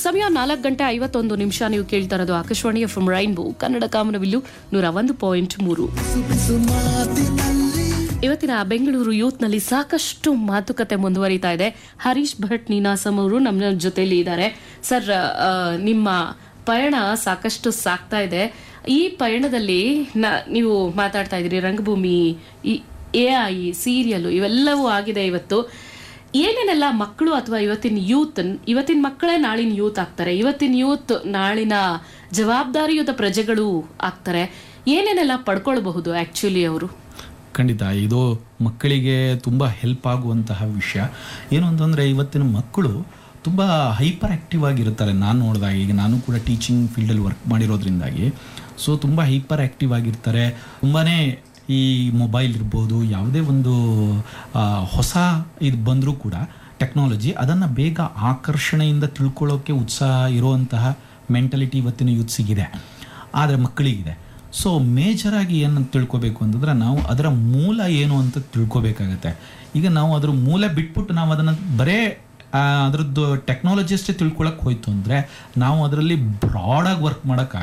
ಸಮಯ ನಾಲ್ಕು ಗಂಟೆ ಐವತ್ತೊಂದು ನಿಮಿಷ ನೀವು ಕೇಳ್ತಾ ಇರೋದು ಆಕಾಶವಾಣಿಯ ಫ್ರಮ್ ರೈನ್ಬೋ ಕನ್ನಡ ಕಾಮನವಿಲ್ಲು ನೂರ ಒಂದು ಪಾಯಿಂಟ್ ಮೂರು ಇವತ್ತಿನ ಬೆಂಗಳೂರು ಯೂತ್ನಲ್ಲಿ ಸಾಕಷ್ಟು ಮಾತುಕತೆ ಮುಂದುವರಿತಾ ಇದೆ ಹರೀಶ್ ಭಟ್ ನೀನಾಸಂ ಅವರು ನಮ್ಮ ಜೊತೆಲಿ ಇದ್ದಾರೆ ಸರ್ ಆ, ನಿಮ್ಮ ಪಯಣ ಸಾಕಷ್ಟು ಸಾಕ್ತಾ ಇದೆ ಈ ಪಯಣದಲ್ಲಿ ನ- ನೀವು ಮಾತಾಡ್ತಾ ಇದ್ದೀರಿ ರಂಗಭೂಮಿ ಈ ಎ ಐ ಸೀರಿಯಲ್ ಇವೆಲ್ಲವೂ ಆಗಿದೆ ಇವತ್ತು ಏನೇನೆಲ್ಲ ಮಕ್ಕಳು ಅಥವಾ ಇವತ್ತಿನ ಯೂತ್ ಇವತ್ತಿನ ಮಕ್ಕಳೇ ನಾಳಿನ ಯೂತ್ ಆಗ್ತಾರೆ ಇವತ್ತಿನ ಯೂತ್ ನಾಳಿನ ಜವಾಬ್ದಾರಿಯುತ ಪ್ರಜೆಗಳು ಆಗ್ತಾರೆ ಏನೇನೆಲ್ಲ ಪಡ್ಕೊಳ್ಬಹುದು ಆಕ್ಚುಲಿ ಅವರು ಖಂಡಿತ ಇದು ಮಕ್ಕಳಿಗೆ ತುಂಬ ಹೆಲ್ಪ್ ಆಗುವಂತಹ ವಿಷಯ ಏನು ಅಂತಂದರೆ ಇವತ್ತಿನ ಮಕ್ಕಳು ತುಂಬ ಹೈಪರ್ ಆ್ಯಕ್ಟಿವ್ ಆಗಿರ್ತಾರೆ ನಾನು ನೋಡಿದಾಗ ಈಗ ನಾನು ಕೂಡ ಟೀಚಿಂಗ್ ಫೀಲ್ಡಲ್ಲಿ ವರ್ಕ್ ಮಾಡಿರೋದ್ರಿಂದಾಗಿ ಸೊ ತುಂಬ ಹೈಪರ್ ಆ್ಯಕ್ಟಿವ್ ಆಗಿರ್ತಾರೆ ತುಂಬಾ ಈ ಮೊಬೈಲ್ ಇರ್ಬೋದು ಯಾವುದೇ ಒಂದು ಆ, ಹೊಸ ಇದು ಬಂದರೂ ಕೂಡ ಟೆಕ್ನಾಲಜಿ ಅದನ್ನು ಬೇಗ ಆಕರ್ಷಣೆಯಿಂದ ತಿಳ್ಕೊಳ್ಳೋಕ್ಕೆ ಉತ್ಸಾಹ ಇರುವಂತಹ ಮೆಂಟಲಿಟಿ ಇವತ್ತಿನ ಯೂತ್ಸಿಗಿದೆ ಆದರೆ ಮಕ್ಕಳಿಗಿದೆ ಸೊ ಮೇಜರಾಗಿ ಏನಂತ ತಿಳ್ಕೊಬೇಕು ಅಂತಂದ್ರೆ ನಾವು ಅದರ ಮೂಲ ಏನು ಅಂತ ತಿಳ್ಕೊಬೇಕಾಗತ್ತೆ ಈಗ ನಾವು ಅದ್ರ ಮೂಲ ಬಿಟ್ಬಿಟ್ಟು ನಾವು ಅದನ್ನು ಬರೇ ಆ, ಅದ್ರದ್ದು ಟೆಕ್ನಾಲಜಿ ಅಷ್ಟೇ ತಿಳ್ಕೊಳಕ್ಕೆ ಹೋಯ್ತು ಅಂದರೆ ನಾವು ಅದರಲ್ಲಿ ಬ್ರಾಡಾಗಿ ವರ್ಕ್ ಮಾಡೋಕ್ಕಾಗಲ್ಲ